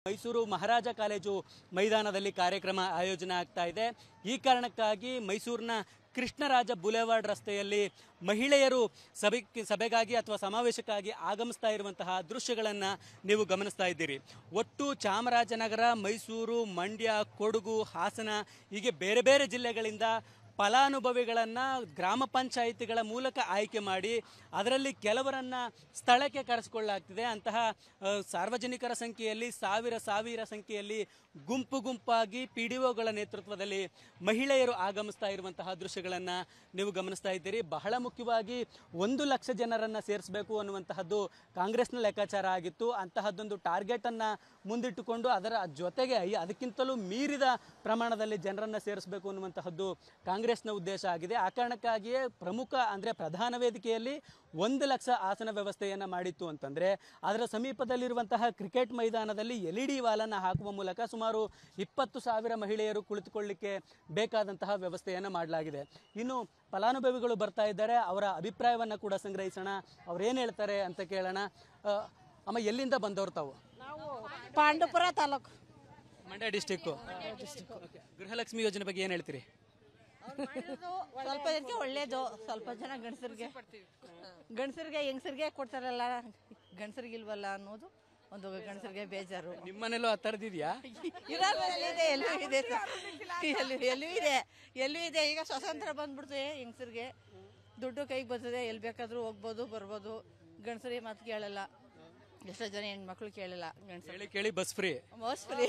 ಮೈಸೂರು ಮಹಾರಾಜ college ಮೈದಾನದಲ್ಲಿ ಕಾರ್ಯಕ್ರಮ ಆಯೋಜನೆ ಆಗ್ತಾ ಇದೆ ಈ ಕಾರಣಕ್ಕಾಗಿ ಮೈಸೂರಿನ ಕೃಷ್ಣರಾಜ ಬುಲೆವಾರ್ಡ್ ರಸ್ತೆಯಲ್ಲಿ ಮಹಿಳೆಯರು ಸಭೆ ಸಭೆಗಾಗಿ ಅಥವಾ ಸಮಾವೇಶಕ್ಕಾಗಿ ಆಗಮಿಸ್ತಾ ಇರುವಂತಹ ದೃಶ್ಯಗಳನ್ನು ನೀವು ಗಮನಿಸ್ತಾ ಇದ್ದೀರಿ ಒಟ್ಟು ಚಾಮರಾಜನಗರ ಮೈಸೂರು ಮಂಡ್ಯ ಕೊಡಗು ಹಾಸನ ಹೀಗೆ ಬೇರೆ ಬೇರೆ ಜಿಲ್ಲೆಗಳಿಂದ ಫಲಾನುಭವಿಗಳನ್ನು ಗ್ರಾಮ ಪಂಚಾಯಿತಿಗಳ ಮೂಲಕ ಆಯ್ಕೆ ಮಾಡಿ ಅದರಲ್ಲಿ ಕೆಲವರನ್ನ ಸ್ಥಳಕ್ಕೆ ಕರೆಸಿಕೊಳ್ಳಲಾಗ್ತಿದೆ ಅಂತಹ ಆ, ಸಾರ್ವಜನಿಕರ ಸಂಖ್ಯೆಯಲ್ಲಿ ಸಾವಿರ ಸಾವಿರ ಸಂಖ್ಯೆಯಲ್ಲಿ ಗುಂಪು ಗುಂಪಾಗಿ ಪಿ ಡಿ ಒಗಳ ನೇತೃತ್ವದಲ್ಲಿ ಮಹಿಳೆಯರು ಆಗಮಿಸ್ತಾ ಇರುವಂತಹ ದೃಶ್ಯಗಳನ್ನು ನೀವು ಗಮನಿಸ್ತಾ ಇದ್ದೀರಿ ಬಹಳ ಮುಖ್ಯವಾಗಿ ಒಂದು ಲಕ್ಷ ಜನರನ್ನು ಸೇರಿಸಬೇಕು ಅನ್ನುವಂತಹದ್ದು ಕಾಂಗ್ರೆಸ್ನ ಲೆಕ್ಕಾಚಾರ ಆಗಿತ್ತು ಅಂತಹದ್ದೊಂದು ಟಾರ್ಗೆಟನ್ನು ಮುಂದಿಟ್ಟುಕೊಂಡು ಅದರ ಜೊತೆಗೆ ಈ- ಅದಕ್ಕಿಂತಲೂ ಮೀರಿದ ಪ್ರಮಾಣದಲ್ಲಿ ಜನರನ್ನು ಸೇರಿಸಬೇಕು ಅನ್ನುವಂತಹದ್ದು ಕಾಂಗ್ರೆಸ್ನ ಉದ್ದೇಶ ಆಗಿದೆ ಆ ಕಾರಣಕ್ಕಾಗಿಯೇ ಪ್ರಮುಖ ಅಂದರೆ ಪ್ರಧಾನ ವೇದಿಕೆಯಲ್ಲಿ ಒಂದು ಲಕ್ಷ ಆಸನ ವ್ಯವಸ್ಥೆಯನ್ನು ಮಾಡಿತ್ತು ಅಂತಂದರೆ ಅದರ ಸಮೀಪದಲ್ಲಿರುವಂತಹ ಕ್ರಿಕೆಟ್ ಮೈದಾನದಲ್ಲಿ ಎಲ್ ಇ ಡಿ ವಾಲನ್ನು ಹಾಕುವ ಮೂಲಕ ಸುಮಾರು ಇಪ್ಪತ್ತು ಸಾವಿರ ಮಹಿಳೆಯರು ಕುಳಿತುಕೊಳ್ಳಿಕ್ಕೆ ಬೇಕಾದಂತಹ ವ್ಯವಸ್ಥೆಯನ್ನು ಮಾಡಲಾಗಿದೆ ಇನ್ನು ಫಲಾನುಭವಿಗಳು ಬರ್ತಾ ಇದ್ದಾರೆ ಅವರ ಅಭಿಪ್ರಾಯವನ್ನು ಕೂಡ ಸಂಗ್ರಹಿಸೋಣ ಅವ್ರು ಏನು ಹೇಳ್ತಾರೆ ಅಂತ ಕೇಳೋಣ ಆ, ಅಮ್ಮ ಎಲ್ಲಿಂದ ಬಂದವರು ತಾವು ನಾವು ಪಾಂಡುಪುರ ತಾಲೂಕು ಮಂಡ್ಯ ಡಿಸ್ಟಿಕ್ಕು ಗೃಹಲಕ್ಷ್ಮಿ ಯೋಜನೆ ಬಗ್ಗೆ ಏನು ಹೇಳ್ತೀರಿ ಸ್ವಲ್ಪ ಜನಕ್ಕೆ ಒಳ್ಳೇದು ಸ್ವಲ್ಪ ಜನ ಗಂಡಸರಿಗೆ ಗಂಡಸರಿಗೆ ಹೆಂಗಸರಿಗೆ ಕೊಡ್ತಾರಲ್ಲ ಗಂಡಸರಿಗೆ ಇಲ್ವಲ್ಲ ಅನ್ನೋದು ಒಂದು ಗಂಡಸರಿಗೆ ಬೇಜಾರು ನಿಮ್ಮನೇಲೂ ಆ ಥರದಿದೆಯಾ ಇರಲ್ಲ, ಎಲ್ಲಿದೆ ಎಲ್ಲೂ ಇದೆ ಸರ್. ಎಲ್ಲೂ ಎಲ್ಲೂ ಇದೆ ಎಲ್ಲೂ ಇದೆ ಈಗ ಸ್ವಾತಂತ್ರ್ಯ ಬಂದ್ಬಿಡ್ತು ಹೆಂಗಸರಿಗೆ ದುಡ್ಡು ಕೈಗೆ ಬರ್ತದೆ ಎಲ್ಲಿ ಬೇಕಾದ್ರೂ ಹೋಗ್ಬೋದು ಬರ್ಬೋದು ಗಂಡಸರಿಗೆ ಮಾತು ಕೇಳಲ್ಲ ಎಷ್ಟೋ ಜನ ಹೆಣ್ಮಕ್ಳು ಕೇಳಲ್ಲ ಗಂಡಸರು ಕೇಳಿ ಕೇಳಿ ಬಸ್ ಫ್ರೀ ಮೋಸ್ಟ್ ಫ್ರೀ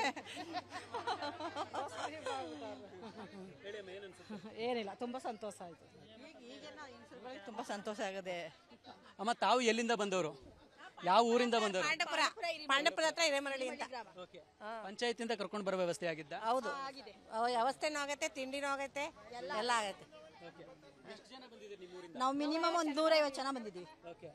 ಏನಿಲ್ಲ ತುಂಬ ಸಂತೋಷ ಆಯಿತು ತುಂಬಾ ಸಂತೋಷ ಆಗದೆ ಅಮ್ಮ ತಾವು ಎಲ್ಲಿಂದ ಬಂದವರು ಯಾವ ಊರಿಂದ ಬಂದವರು ಪಾಂಡಪುರ ಪಾಂಡಪುರ ಹತ್ರ ಹಿರೇಮರಳಿ ಅಂತ ಪಂಚಾಯತಿಂದ ಕರ್ಕೊಂಡು ಬರೋ ವ್ಯವಸ್ಥೆ ಆಗಿದ್ದ ಹೌದು ಅವ ವ್ಯವಸ್ಥೆನೂ ಆಗತ್ತೆ ತಿಂಡಿನೂ ಆಗತ್ತೆ ಎಲ್ಲ ಆಗತ್ತೆ ನಾವು ಮಿನಿಮಮ್ ಒಂದು ನೂರೈವತ್ತು ಜನ ಬಂದಿದ್ದೀವಿ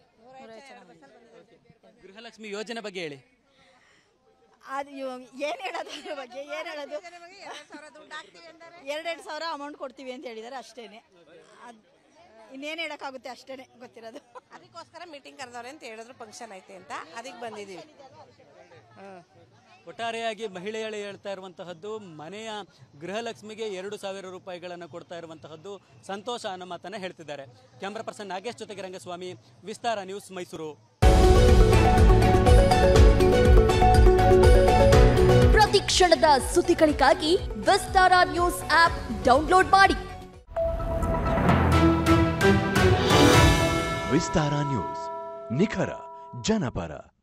ಗೃಹಲಕ್ಷ್ಮಿ ಯೋಜನೆ ಬಗ್ಗೆ ಹೇಳಿ ಅದು ಇವ್- ಏನ್ ಹೇಳೋದು ಅದ್ರ ಬಗ್ಗೆ ಏನ್ ಹೇಳೋದು ಎರಡೆರಡು ಸಾವಿರ ಅಮೌಂಟ್ ಕೊಡ್ತೀವಿ ಅಂತ ಹೇಳಿದ್ದಾರೆ ಅಷ್ಟೇನೆ ಅದ್ ಇನ್ನೇನು ಹೇಳೋಕ್ಕಾಗುತ್ತೆ ಅಷ್ಟೇನೆ ಗೊತ್ತಿರೋದು ಅದಕ್ಕೋಸ್ಕರ ಮೀಟಿಂಗ್ ಕರೆದವ್ರೆ ಅಂತ ಹೇಳಿದ್ರು ಫಂಕ್ಷನ್ ಐತೆ ಅಂತ ಅದಕ್ಕೆ ಬಂದಿದ್ದೀವಿ ಒಟ್ಟಾರೆಯಾಗಿ ಮಹಿಳೆಯಳು ಹೇಳ್ತಾ ಇರುವಂತಹದ್ದು ಮನೆಯ ಗೃಹಲಕ್ಷ್ಮಿಗೆ ಎರಡು ಸಾವಿರ ರೂಪಾಯಿಗಳನ್ನು ಕೊಡ್ತಾ ಇರುವಂತಹದ್ದು ಸಂತೋಷ ಅನ್ನೋ ಮಾತನ್ನ ಹೇಳ್ತಿದ್ದಾರೆ ಕ್ಯಾಮ್ರಾ ಪರ್ಸನ್ ನಾಗೇಶ್ ಜೊತೆಗೆ ರಂಗಸ್ವಾಮಿ ವಿಸ್ತಾರ ನ್ಯೂಸ್ ಮೈಸೂರು ಪ್ರತಿ ಕ್ಷಣದ ಸುದ್ದಿಗಳಿಗಾಗಿ ವಿಸ್ತಾರ ನ್ಯೂಸ್ ಆಪ್ ಡೌನ್ಲೋಡ್ ಮಾಡಿ ವಿಸ್ತಾರ ನ್ಯೂಸ್ ನಿಖರ ಜನಪರ